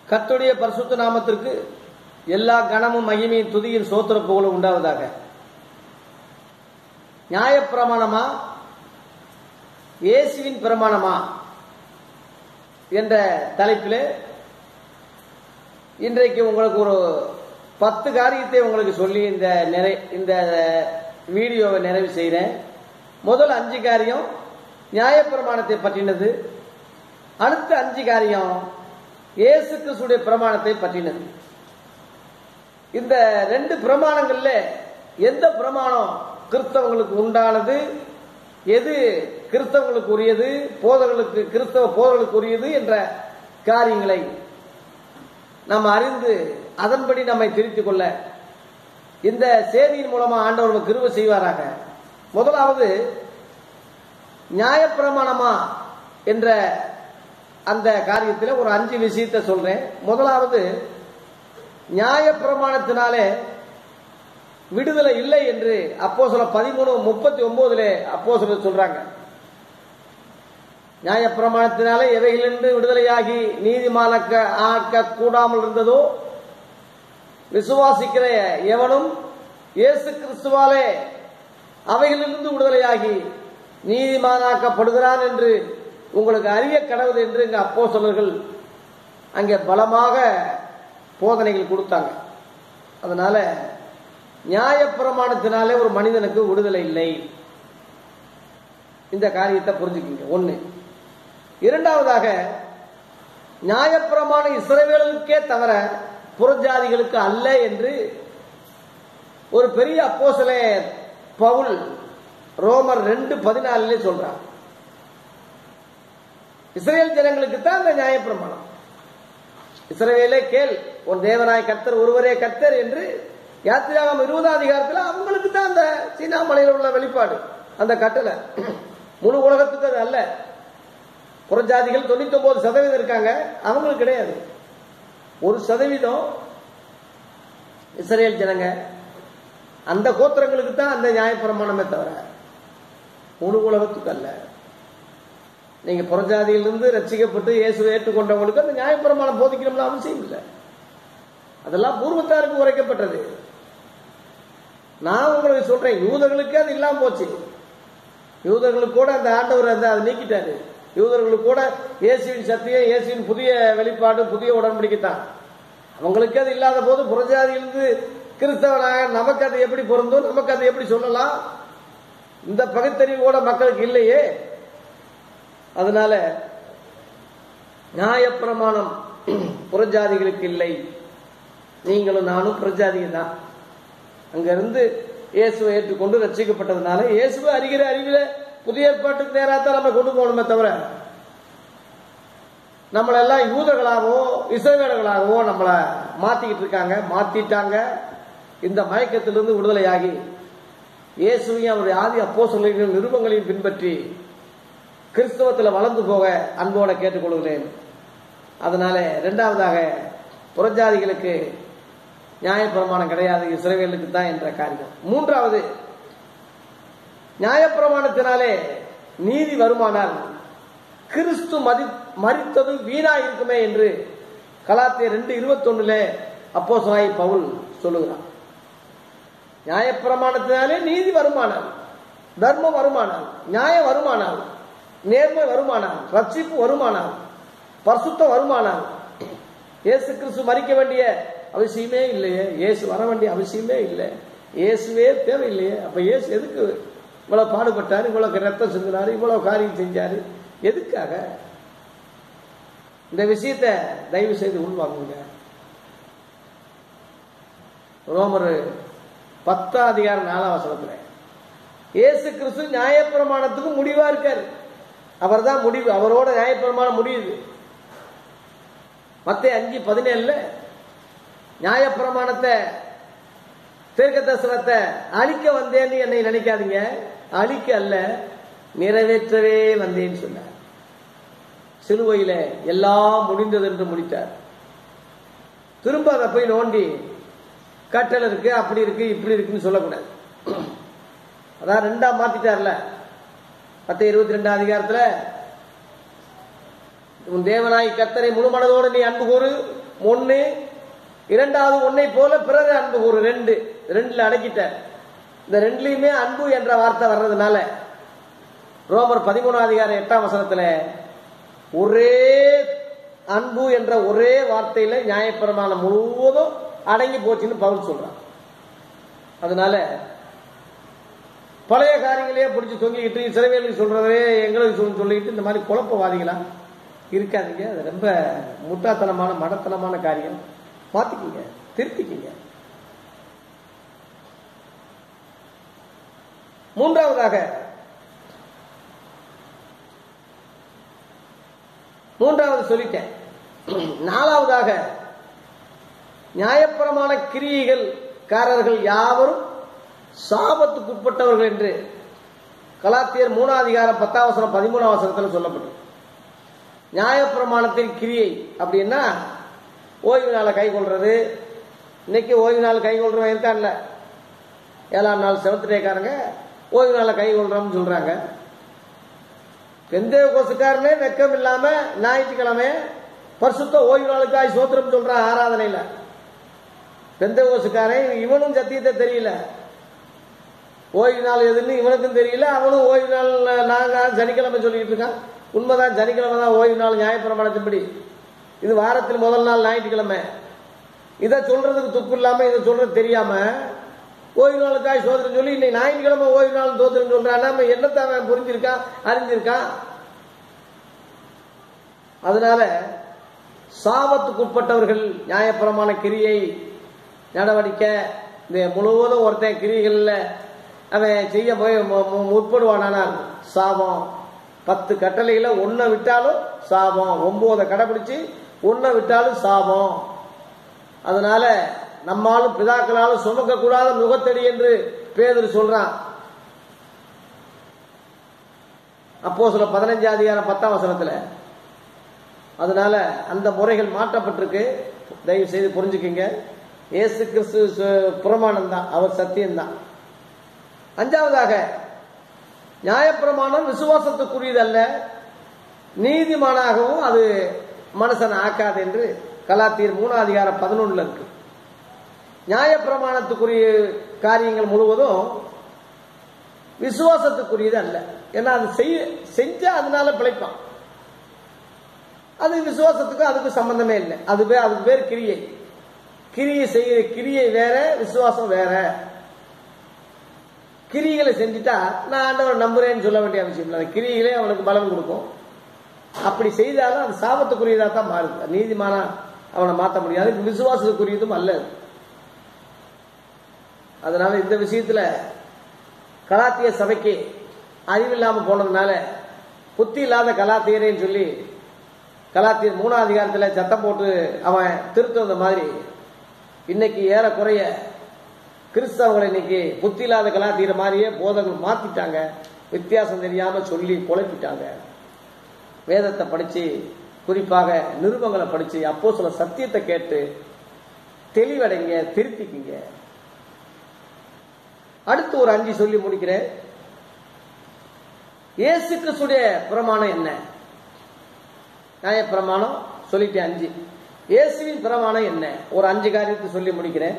கர்த்தருடைய பரிசுத்த நாமத்திற்கு எல்லா கணமும் மகிமையும் துதியின் சோத்திர புகழும் உண்டாவதாக நியாயப்பிரமாணமா இயேசுவின் பிரமாணமா என்ற தலைப்பில் இன்றைக்கு உங்களுக்கு ஒரு பத்து காரியத்தை உங்களுக்கு சொல்லி இந்த நிறை இந்த வீடியோவை நிறைவு செய்கிறேன் முதல் அஞ்சு காரியம் நியாயப்பிரமாணத்தை பற்றினது அடுத்த அஞ்சு காரியம் இயேசு கிறிஸ்துடைய பிரமாணத்தை பற்றினது இந்த ரெண்டு பிரமாணங்கள்ல எந்த பிரமாணம் கிறிஸ்தவங்களுக்கு உண்டானது எது கிறிஸ்தவங்களுக்கு உரியது போதர்களுக்கு கிறிஸ்தவ போதர்களுக்கு உரியது என்ற காரியங்களை நாம் அறிந்து அதன்படி நம்மை திருத்திக் கொள்ள இந்த செய்தியின் மூலமா ஆண்டவர் கிருப செய்வாராக முதலாவது நியாயப்பிரமாணமா என்ற அந்த காரியத்தில் ஒரு அஞ்சு விஷயத்தை சொல்றேன் முதலாவது நியாயப்பிரமாணத்தினாலே விடுதலை இல்லை என்று அப்போ சொல்ல பதிமூணு முப்பத்தி ஒன்பதுல அப்போ சொல்ல சொல்றாங்க நியாயப்பிரமாணத்தினாலே எவைகளிலிருந்து விடுதலையாகி நீதிமானக்க ஆக்க கூடாமல் இருந்ததோ விசுவாசிக்கிற எவனும் இயேசு கிறிஸ்துவாலே அவைகளிலிருந்து விடுதலையாகி நீதிமானாக்கப்படுகிறான் என்று உங்களுக்கு அறிய கடவுது என்று இங்க அப்போ அங்கே பலமாக போதனைகள் கொடுத்தாங்க அதனால நியாயப்பிரமாணத்தினாலே ஒரு மனிதனுக்கு விடுதலை இல்லை இந்த காரியத்தை புரிஞ்சுக்கிங்க ஒண்ணு இரண்டாவதாக நியாயப்பிரமாணம் இஸ்ரவேலுக்கே தவிர புறஜாதிகளுக்கு அல்ல என்று ஒரு பெரிய அப்போசலே பவுல் ரோமர் ரெண்டு பதினாலுல சொல்றான் இஸ்ரேல் ஜனங்களுக்கு தான் அந்த நியாயப்பிரமாணம் இஸ்ரவேலே கேள் உன் தேவனாய் கர்த்தர் ஒருவரே கர்த்தர் என்று யாத்திராகம் இருபதாம் அதிகாரத்தில் அவங்களுக்கு தான் அந்த சீனாமலையில் உள்ள வெளிப்பாடு அந்த கட்டளை முழு உலகத்துக்கு அது அல்ல புறஜாதிகள் தொண்ணூத்தி ஒன்பது சதவீதம் இருக்காங்க அவங்களுக்கு கிடையாது ஒரு சதவீதம் இஸ்ரேல் ஜனங்க அந்த கோத்திரங்களுக்கு தான் அந்த நியாயப்பிரமாணமே தவிர முழு உலகத்துக்கு அல்ல நீங்க புறஜாதியிலிருந்து ரசிக்கப்பட்டு இயேசுவை ஏற்றுக்கொண்டவங்களுக்கு அந்த நியாயப்பிரமாணம் போதிக்கணும்னு அவசியம் இல்லை அதெல்லாம் பூர்வத்தாருக்கு உரைக்கப்பட்டது நான் உங்களுக்கு சொல்றேன் யூதர்களுக்கு அது இல்லாம போச்சு யூதர்களுக்கு கூட அந்த ஆண்டவர் அந்த அதை நீக்கிட்டாரு யூதர்களுக்கு கூட இயேசுவின் சத்தியம் இயேசுவின் புதிய வெளிப்பாடு புதிய உடன்படிக்கை தான் அவங்களுக்கு அது இல்லாத போது புறஜாதியிலிருந்து கிறிஸ்தவனாக நமக்கு அது எப்படி பொருந்தும் நமக்கு அது எப்படி சொல்லலாம் இந்த பகுத்தறிவு கூட மக்களுக்கு இல்லையே அதனால நியாயப்பிரமாணம் புறஜாதிகளுக்கு இல்லை நீங்களும் நானும் புறஜாதிகள் தான் அங்கிருந்து இயேசுவை ஏற்றுக்கொண்டு ரசிக்கப்பட்டதுனால இயேசுவை அறிகிற அறிவில புதிய ஏற்பாட்டுக்கு நேராக நம்ம கொண்டு போகணுமே தவிர நம்மளெல்லாம் யூதர்களாகவோ இசைவேடர்களாகவோ நம்மளை மாத்திக்கிட்டு இருக்காங்க மாத்திட்டாங்க இந்த மயக்கத்திலிருந்து விடுதலையாகி இயேசுவையும் அவருடைய ஆதி அப்போ சொல்லிகளின் நிருபங்களையும் பின்பற்றி கிறிஸ்தவத்தில் வளர்ந்து போக அன்போட கேட்டுக்கொள்கிறேன் அதனால இரண்டாவதாக புறஜாதிகளுக்கு நியாயப்பிரமாணம் கிடையாது இஸ்ரேவேலுக்கு தான் என்ற காரியம் மூன்றாவது நியாயப்பிரமாணத்தினாலே நீதி வருமானால் கிறிஸ்து மதி மறித்தது வீணா இருக்குமே என்று கலாத்திய ரெண்டு இருபத்தொன்னுல அப்போ சொன்னாய் பவுல் சொல்லுகிறான் நியாயப்பிரமாணத்தினாலே நீதி வருமானால் தர்மம் வருமானால் நியாயம் வருமானால் நேர்மை வருமானால் ரட்சிப்பு வருமானால் பரிசுத்தம் வருமானால் இயேசு கிறிஸ்து மறிக்க வேண்டிய அவசியமே இல்லையே இயேசு வர வேண்டிய அவசியமே இல்லை இயேசுவே தேவையில்லையே அப்ப இயேசு எதுக்கு இவ்வளவு பாடுபட்டாரு இவ்வளவு ரத்தம் சிந்தினாரு இவ்வளவு காரியம் செஞ்சாரு எதுக்காக இந்த விஷயத்தை தயவு செய்து உள்வாங்குங்க ரோமர் பத்தாம் அதிகாரம் நாலாம் வசனத்துல இயேசு கிறிஸ்து நியாயப்பிரமாணத்துக்கு முடிவா இருக்காரு அவர் தான் முடிவு அவரோட நியாயப்பிரமாணம் முடியுது மத்திய அஞ்சு பதினேழுல நியாயப்பிரமாணத்தை தீர்க்க தரிசனத்தை அழிக்க வந்தேன்னு என்னை நினைக்காதீங்க அழிக்க அல்ல நிறைவேற்றவே வந்தேன்னு சொன்னார் சிலுவையில எல்லாம் முடிந்தது என்று முடித்தார் திரும்ப அதை போய் நோண்டி கட்டல் இருக்கு அப்படி இருக்கு இப்படி இருக்குன்னு சொல்லக்கூடாது அதான் ரெண்டா மாத்திட்டார்ல பத்து இருபத்தி ரெண்டாம் அதிகாரத்துல உன் தேவனாய் கர்த்தரை முழு மனதோடு நீ அன்பு கூறு ஒன்னு இரண்டாவது ஒன்னை போல பிறகு அன்பு ஒரு ரெண்டு ரெண்டுல அடக்கிட்டார் இந்த ரெண்டுலயுமே அன்பு என்ற வார்த்தை வர்றதுனால ரோமர் பதிமூணாம் அதிகாரம் எட்டாம் வசனத்துல ஒரே அன்பு என்ற ஒரே வார்த்தையில நியாயப்பிரமாணம் முழுவதும் அடங்கி போச்சுன்னு பவுல் சொல்றான் அதனால பழைய காரியங்களையே பிடிச்சி தொங்கிக்கிட்டு சிறைவேலுக்கு சொல்றதே எங்களுக்கு சொல்லி சொல்லிக்கிட்டு இந்த மாதிரி குழப்பவாதிகளா இருக்காதீங்க அது ரொம்ப முட்டாத்தனமான மடத்தனமான காரியம் மாத்திக்கிங்க திருத்திக்கிங்க மூன்றாவதாக மூன்றாவது சொல்லிட்டேன் நாலாவதாக நியாயப்பிரமான கிரியைகள் காரர்கள் யாவரும் சாபத்துக்கு உட்பட்டவர்கள் என்று கலாத்தியர் மூணாம் அதிகாரம் பத்தாம் வசனம் பதிமூணாம் வசனத்தில் சொல்லப்பட்டு நியாயப்பிரமாணத்தின் கிரியை அப்படின்னா ஓய்வு நாளை கை கொள்றது இன்னைக்கு ஓய்வு நாள் கை கொள்றவன் இருக்கான்ல ஏழாம் நாள் செவன்த் டேக்காரங்க ஓய்வு நாளை கை கொள்றோம்னு சொல்றாங்க எந்த கொசுக்காரனே வெக்கம் இல்லாம ஞாயிற்றுக்கிழமை பரிசுத்த ஓய்வு நாளுக்காய் சோத்திரம் சொல்றான் ஆராதனையில பெந்த கோசுக்காரன் இவனும் சத்தியத்தை தெரியல ஓய்வு நாள் எதுன்னு இவனுக்கும் தெரியல அவனும் ஓய்வு நாள் நாங்க சனிக்கிழமை சொல்லிட்டு இருக்கான் உண்மைதான் சனிக்கிழமை தான் ஓய்வு நாள் நியாயப்பிரமாணத்தின்படி இது வாரத்தில் முதல் நாள் ஞாயிற்றுக்கிழமை இதை சொல்றதுக்கு துப்பு இல்லாம இதை சொல்றது தெரியாம ஓய்வு நாளுக்காய் சோதனை சொல்லி இன்னைக்கு ஞாயிற்றுக்கிழமை ஓய்வு நாள் சோதனை சொல்றான் நம்ம என்னத்தை அவன் புரிஞ்சிருக்கான் அறிஞ்சிருக்கான் அதனால சாபத்துக்கு உட்பட்டவர்கள் நியாயப்பிரமான கிரியை நடவடிக்கை இந்த முழுவதும் ஒருத்தன் கிரிகளில் அவன் செய்ய போய் மு- மு- முற்படுவானானால் சாபம் பத்து கட்டளையில ஒன்றை விட்டாலும் சாபம் ஒன்பதை கடைபிடிச்சு ஒன்றை விட்டாலும் சாபம் அதனால நம்மாலும் பிதாக்களாலும் சுமக்க கூடாத நுகத்தடி என்று பேதர் சொல்றான் அப்போ சில பதினஞ்சாம் அதிகாரம் பத்தாம் வசனத்துல அதனால அந்த முறைகள் மாற்றப்பட்டிருக்கு தயவு செய்து புரிஞ்சுக்கிங்க இயேசு கிறிஸ்து சு- பிரமாணம் தான் அவர் சத்தியம்தான் அஞ்சாவதாக நியாயப்பிரமாணம் விசுவாசத்துக்குரியது அல்ல நீதிமானாகவும் அது மனுஷன் ஆக்காது என்று கலாத்தீர் மூணாம் அதிகாரம் பதினொன்னுல இருக்கு நியாயப்பிரமாணத்துக்குரிய காரியங்கள் முழுவதும் விசுவாசத்துக்குரியது அல்ல ஏன்னா அது செய்ய செஞ்சா அதனால பிழைப்பான் அது விசுவாசத்துக்கும் அதுக்கு சம்பந்தமே இல்லை அது பேர் அதுக்கு பேர் கிரியை கிரியை செய்ய கிரியை வேற விசுவாசம் வேற கிரிகளை செஞ்சுட்டா நான் ஆண்டவர் நம்புறேன்னு சொல்ல வேண்டிய அவசியம் இல்லை அந்த கிரிகளே அவனுக்கு பலன் கொடுக்கும் அப்படி செய்தாலும் அது சாபத்துக்குரியதா தான் மாறுது நீதிமானா அவனை மாற்ற முடியாது இது விசுவாசத்துக்குரியதும் அல்ல அது. அதனால இந்த விஷயத்துல கலாத்திய சபைக்கு அறிவில்லாம போனதுனால புத்தி இல்லாத கலாத்தியரேன்னு சொல்லி கலாத்தியர் மூணாம் அதிகாரத்தில் சத்தம் போட்டு அவன் திருத்துவத மாதிரி இன்னைக்கு ஏறக்குறைய கிறிஸ்தவங்களை இன்னைக்கு புத்தி இல்லாத கலாத்தீர மாதிரியே போதகர்கள் மாத்திட்டாங்க வித்தியாசம் தெரியாம சொல்லி குழப்பிட்டாங்க வேதத்தை படிச்சு குறிப்பாக நிருபங்களை படிச்சு அப்போ சில சத்தியத்தை கேட்டு தெளிவடைங்க திருத்திக்கிங்க அடுத்து ஒரு அஞ்சு சொல்லி முடிக்கிறேன் இயேசு கிறிஸ்துடைய பிரமாணம் என்ன நியாய பிரமாணம் சொல்லிட்டேன் அஞ்சு இயேசுவின் பிரமாணம் என்ன ஒரு அஞ்சு காரியத்தை சொல்லி முடிக்கிறேன்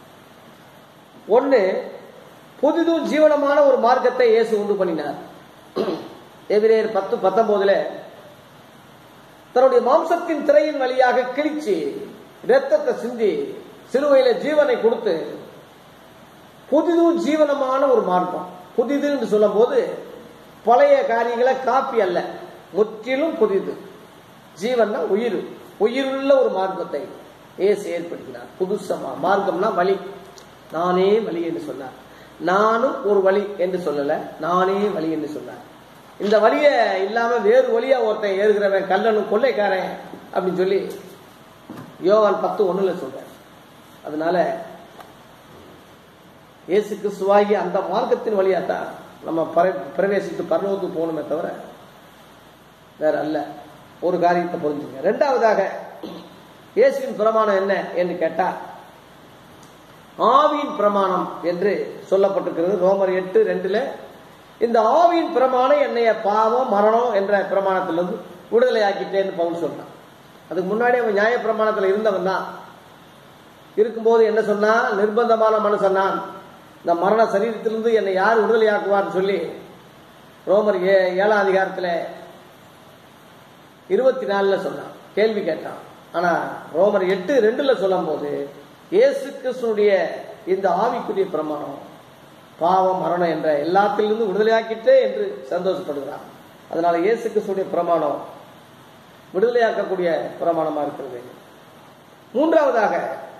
ஒன்னு புதிதும் ஜீவனமான ஒரு மார்க்கத்தை இயேசு உண்டு பண்ணினார் எபிரேயர் பத்து பத்தொன்பதுல தன்னுடைய மாம்சத்தின் திரையின் வழியாக கிழிச்சு இரத்தத்தை சிந்தி சிலுவையில ஜீவனை கொடுத்து புதிதும் ஜீவனமான ஒரு மார்க்கம் புதிது என்று சொல்லும் போது பழைய காரியங்களை காப்பி அல்ல முற்றிலும் புதிது ஜீவன்னா உயிர் உயிருள்ள ஒரு மார்க்கத்தை இயேசு ஏற்படுத்தினார் புதுசமா மார்க்கம்னா வழி நானே வழி என்று சொன்னார் நானும் ஒரு வழி என்று சொல்லல நானே வழி என்று சொன்னார் இந்த வழிய இல்லாம வேறு வழியா ஒருத்தன் ஏறுகிறவன் கல்லனும் கொள்ளைக்காரன் அப்படின்னு சொல்லி யோவான் பத்து ஒண்ணுல சொல்றேன் அதனால இயேசு கிறிஸ்துவாகி அந்த மார்க்கத்தின் வழியா தான் நம்ம பர- பிரவேசித்து பரலோகத்துக்கு போகணுமே தவிர வேற அல்ல ஒரு காரியத்தை புரிஞ்சுங்க ரெண்டாவதாக இயேசுவின் பிரமாணம் என்ன என்று கேட்டா ஆவியின் பிரமாணம் என்று சொல்லப்பட்டிருக்கிறது ரோமர் எட்டு ரெண்டுல இந்த ஆவியின் பிரமாணம் என்னைய பாவம் மரணம் என்ற பிரமாணத்திலிருந்து விடுதலை ஆக்கிட்டேன்னு பவுல் சொல்றான் அதுக்கு முன்னாடி அவன் நியாயப்பிரமாணத்தில் இருந்தவன் தான் இருக்கும்போது என்ன சொன்னா நிர்பந்தமான மனுஷன் நான் இந்த மரண சரீரத்திலிருந்து என்னை யார் விடுதலையாக்குவார்னு சொல்லி ரோமர் ஏ ஏழாம் அதிகாரத்தில் இருபத்தி நாலுல சொன்னான் கேள்வி கேட்டான் ஆனா ரோமர் எட்டு ரெண்டுல சொல்லும் போது இயேசு கிறிஸ்துடைய இந்த ஆவிக்குரிய பிரமாணம் பாவம் மரணம் என்ற எல்லாத்திலிருந்து விடுதலையாக்கிட்டே என்று சந்தோஷப்படுகிறான் அதனால இயேசு கிறிஸ்துடைய பிரமாணம் விடுதலையாக்கக்கூடிய பிரமாணமா இருக்கிறது மூன்றாவதாக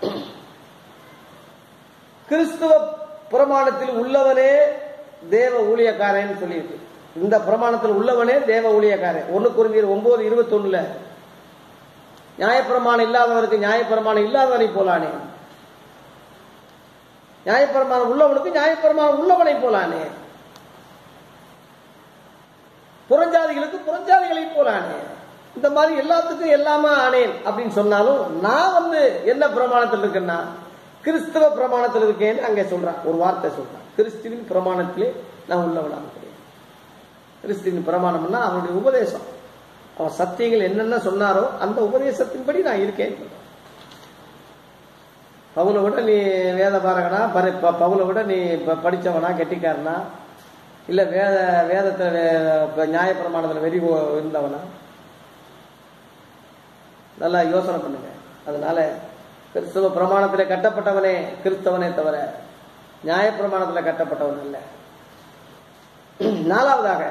கிறிஸ்துவ பிரமாணத்தில் உள்ளவனே தேவ ஊழியக்காரன் சொல்லியிருக்கு இந்த பிரமாணத்தில் உள்ளவனே தேவ ஊழியக்காரன் ஒன்னு குருந்தியர் ஒன்பது இருபத்தி ஒண்ணுல நியாயப்பிரமாணம் இல்லாதவருக்கு நியாயப்பிரமாணம் இல்லாதவனை போலானே நியாயப்பிரமாணம் உள்ளவனுக்கு நியாயப்பிரமாணம் உள்ளவனை போலானே புறஞ்சாதிகளுக்கு புறஞ்சாதிகளை போலானே இந்த மாதிரி எல்லாத்துக்கும் எல்லாமே ஆனேன் அப்படின்னு சொன்னாலும் நான் வந்து என்ன பிரமாணத்தில் இருக்கேன்னா கிறிஸ்தவ பிரமாணத்தில் இருக்கேன்னு அங்கே சொல்றான் ஒரு வார்த்தை சொல்றான் கிறிஸ்துவின் பிரமாணத்திலே நான் உள்ளவனாக இருக்கிறேன் கிறிஸ்துவின் பிரமாணம்னா அவனுடைய உபதேசம் அவன் சத்தியங்கள் என்னென்ன சொன்னாரோ அந்த உபதேசத்தின்படி நான் இருக்கேன் பவுலை விட நீ வேத பாரகனா பரி- ப- பவுலை விட நீ ப- படிச்சவனா கெட்டிக்காரனா இல்ல வேத வேதத்துல வே- இப்ப நியாயப்பிரமாணத்துல வெறி ஓ- இருந்தவனா நல்லா யோசனை பண்ணுங்க அதனால கிறிஸ்தவ பிரமாணத்துல கட்டப்பட்டவனே கிறிஸ்தவனே தவிர நியாயப்பிரமாணத்துல கட்டப்பட்டவன் அல்ல நாலாவதாக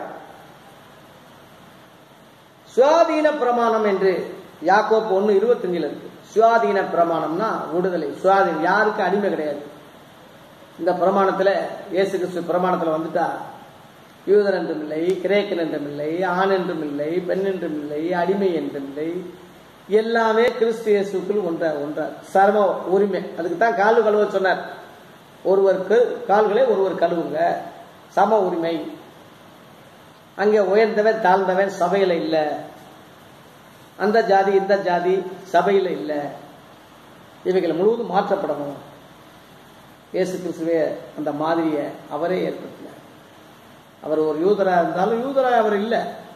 சுவாதீன பிரமாணம் என்று யாக்கோப்பு ஒன்னு இருபத்தஞ்சில் இருக்கு சுவாதீன பிரமாணம்னா விடுதலை சுவாதீனம் யாருக்கு அடிமை கிடையாது இந்த பிரமாணத்துல இயேசு கிறிஸ்து பிரமாணத்துல வந்துட்டா யூதன் என்றும் இல்லை கிரேக்கன் என்றும் இல்லை ஆண் என்றும் இல்லை பெண் என்றும் இல்லை அடிமை என்றும் இல்லை எல்லாமே கிறிஸ்து இயேசுக்குள் ஒன்றா ஒன்றா சர்ம உரிமை அதுக்கு தான் கால் கழுவ சொன்னார் ஒருவருக்கு கால்களை ஒருவர் கழுவுங்க சம உரிமை அங்கே உயர்ந்தவன் தாழ்ந்தவன் சபையில இல்ல அந்த ஜாதி இந்த ஜாதி சபையில இல்ல இவைகள் முழுவதும் மாற்றப்படணும் இயேசு கிறிஸ்துவே அந்த மாதிரியை அவரே ஏற்படுத்தினார் அவர் ஒரு யூதரா இருந்தாலும் யூதரா அவர் இல்ல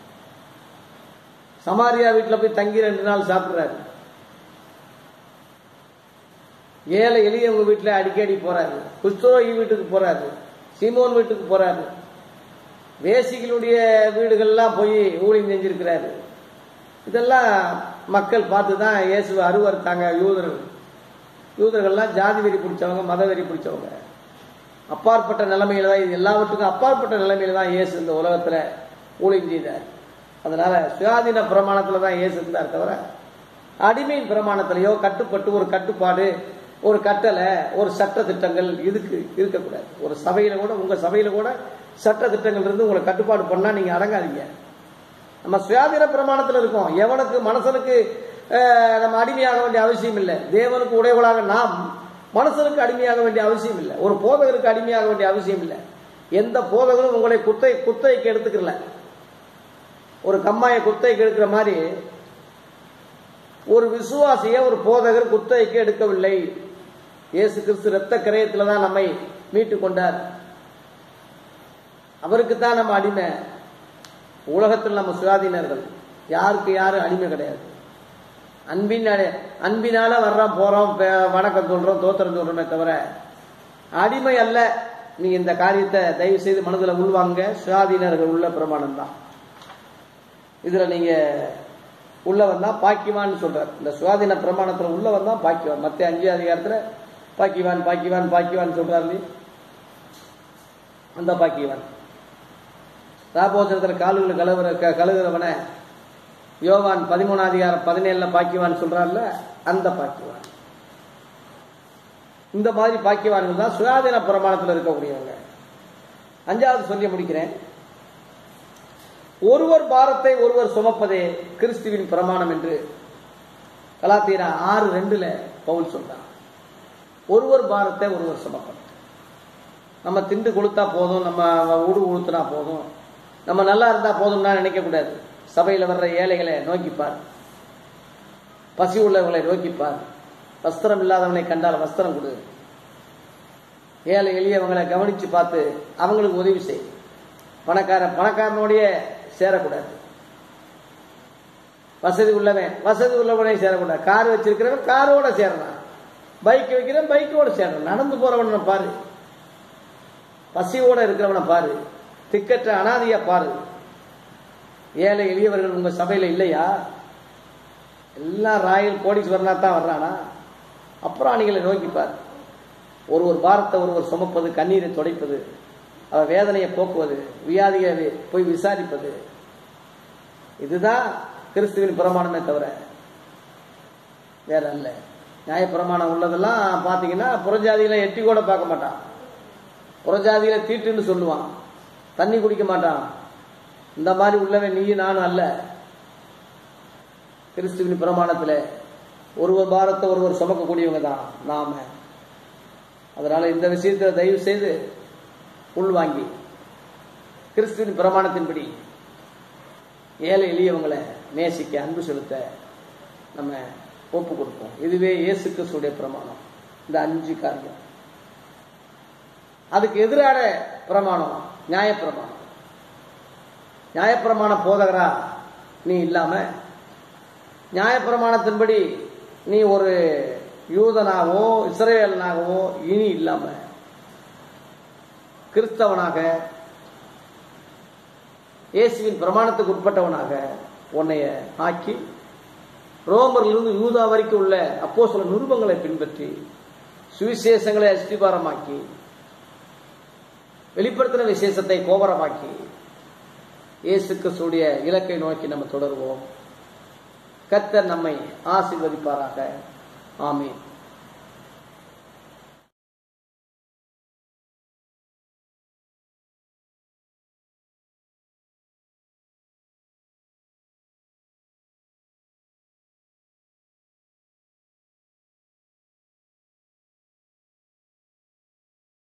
சமாரியா வீட்டுல போய் தங்கி ரெண்டு நாள் சாப்பிடுறாரு ஏழை எளியவங்க வீட்டுல அடிக்கடி போறாரு குஷ்டரோகி வீட்டுக்கு போறாரு சீமோன் வீட்டுக்கு போறாரு வேசிகளுடைய வீடுகள்லாம் போய் ஊழியம் செஞ்சிருக்கிறாரு இதெல்லாம் மக்கள் பார்த்து தான் இயேசுவை அருவறுத்தாங்க யூதர்கள் யூதர்கள்லாம் ஜாதி வெறி பிடிச்சவங்க மத வெறி பிடிச்சவங்க அப்பாற்பட்ட நிலைமையில தான் இது எல்லாவற்றுக்கும் அப்பாற்பட்ட நிலைமையில தான் இயேசு இந்த உலகத்துல ஊழியம் செய்தார் அதனால சுயாதீன பிரமாணத்துல தான் இயேசு இருந்தார் தவிர அடிமையின் பிரமாணத்திலேயோ கட்டுப்பட்டு ஒரு கட்டுப்பாடு ஒரு கட்டளை ஒரு சட்ட திட்டங்கள் இதுக்கு இருக்கக்கூடாது ஒரு சபையில கூட உங்க சபையில கூட சட்ட திட்டங்கள் இருந்து உங்களை கட்டுப்பாடு பண்ணா நீங்க அடங்காதீங்க நம்ம சுயாதீன பிரமாணத்தில் இருக்கோம் எவனுக்கு மனுஷனுக்கு அஹ், நம்ம அடிமையாக வேண்டிய அவசியம் இல்லை தேவனுக்கு உடையவளாக நாம் மனுஷனுக்கு அடிமையாக வேண்டிய அவசியம் இல்லை ஒரு போதகருக்கு அடிமையாக வேண்டிய அவசியம் இல்லை எந்த போதகரும் உங்களை குத்தை குத்தைக்கு எடுத்துக்கல ஒரு கம்மாயை குத்தைக்கு எடுக்கிற மாதிரி ஒரு விசுவாசிய ஒரு போதகர் குத்தகைக்கு எடுக்கவில்லை இயேசு கிறிஸ்து ரத்த கிரயத்துல தான் நம்மை மீட்டு கொண்டார் அவருக்கு தான் நம்ம அடிமை உலகத்தில் நம்ம சுயாதீனர்கள் யாருக்கு யாரும் அடிமை கிடையாது அன்பின் அன்பினால வர்றோம் போறோம் பே- வணக்கம் சொல்றோம் தோத்திரம் சொல்றோமே தவிர அடிமை அல்ல நீ இந்த காரியத்தை தயவு செய்து மனதில் உள்வாங்க சுயாதீனர்கள் உள்ள பிரமாணம் தான் இதுல நீங்க உள்ளவன் தான் பாக்கிவான்னு சொல்றார் இந்த சுவாதீன பிரமாணத்துல உள்ளவன் தான் பாக்கிவான் மத்திய அஞ்சு அதிகாரத்துல பாக்கிவான் பாக்கிவான் பாக்கிவான் சொல்றாரு இல்லையா? அந்த பாக்கிவான் ராபோஜனத்துல காலுகளை கழுவுற க- கழுவுறவன யோவான் பதிமூணாம் அதிகாரம் பதினேழுல பாக்கிவான் சொல்றாருல அந்த பாக்கிவான் இந்த மாதிரி பாக்கியவான்கள் தான் சுயாதீன பிரமாணத்தில் இருக்கக்கூடியவங்க அஞ்சாவது சொல்லி முடிக்கிறேன் ஒருவர் பாரத்தை ஒருவர் சுமப்பதே கிறிஸ்துவின் பிரமாணம் என்று கலாத்தீரா ஆறு ரெண்டுல பவுல் சொல்றான் ஒருவர் பாரத்தை ஒருவர் சுமப்பது நம்ம திண்டு கொளுத்தா போதும் நம்ம உடு உளுத்துனா போதும் நம்ம நல்லா இருந்தா போதும்னா நினைக்க கூடாது சபையில வர்ற ஏழைகளை நோக்கிப்பார் பசி உள்ளவர்களை நோக்கிப்பார் வஸ்திரம் இல்லாதவனை கண்டால் வஸ்திரம் கொடு ஏழை எளியவங்களை கவனிச்சு பார்த்து அவங்களுக்கு உதவி செய் பணக்காரன் பணக்காரனோடைய சேரக்கூடாது வசதி உள்ளவன் வசதி உள்ளவனை சேரக்கூடாது கார் வச்சிருக்கிறவன் காரோட சேரலாம் பைக் வைக்கிறவன் பைக்கோட சேரணும் நடந்து போறவனை பாரு பசியோட இருக்கிறவனை பாரு திக்கற்ற அனாதையா பாரு ஏழை எளியவர்கள் உங்க சபையில இல்லையா எல்லாம் ராயல் கோடீஸ்வரனா தான் வர்றானா அப்புறம் நீங்களை நோக்கிப்பார் ஒரு ஒரு பாரத்தை ஒருவர் சுமப்பது கண்ணீரை துடைப்பது அவ வேதனையை போக்குவது வியாதியை போய் விசாரிப்பது இதுதான் கிறிஸ்துவின் பிரமாணமே தவிர வேற அல்ல நியாயப்பிரமாணம் உள்ளதெல்லாம் பார்த்தீங்கன்னா புறஜாதியில எட்டி கூட பார்க்க மாட்டான் புறஜாதியில தீட்டுன்னு சொல்லுவான் தண்ணி குடிக்க மாட்டான் இந்த மாதிரி உள்ளவன் நீ நானும் அல்ல கிறிஸ்துவின் பிரமாணத்தில் ஒருவர் பாரத்தை ஒருவர் சுமக்கக்கூடியவங்க தான் நாம அதனால இந்த விஷயத்தை தயவு செய்து உள்வாங்கி கிறிஸ்துவின் பிரமாணத்தின்படி ஏழை எளியவங்களை நேசிக்க அன்பு செலுத்த நம்ம ஒப்பு கொடுப்போம் இதுவே இயேசு கிறிஸ்துடைய பிரமாணம் இந்த அஞ்சு காரியம் அதுக்கு எதிரான பிரமாணம் நியாயப்பிரமாணம் நியாயப்பிரமாண போதகரா நீ இல்லாம நியாயப்பிரமாணத்தின்படி நீ ஒரு யூதனாகவோ இஸ்ரேலனாகவோ இனி இல்லாம கிறிஸ்தவனாக இயேசுவின் பிரமாணத்துக்கு உட்பட்டவனாக உன்னைய ஆக்கி ரோமரிலிருந்து யூதா வரைக்கும் உள்ள அப்போ சில நிருபங்களை பின்பற்றி சுவிசேஷங்களை அஸ்திபாரமாக்கி வெளிப்படுத்தின விசேஷத்தை கோபரமாக்கி இயேசு கிறிஸ்துடைய இலக்கை நோக்கி நம்ம தொடருவோம் கத்தர் நம்மை ஆசீர்வதிப்பாராக ஆமீன்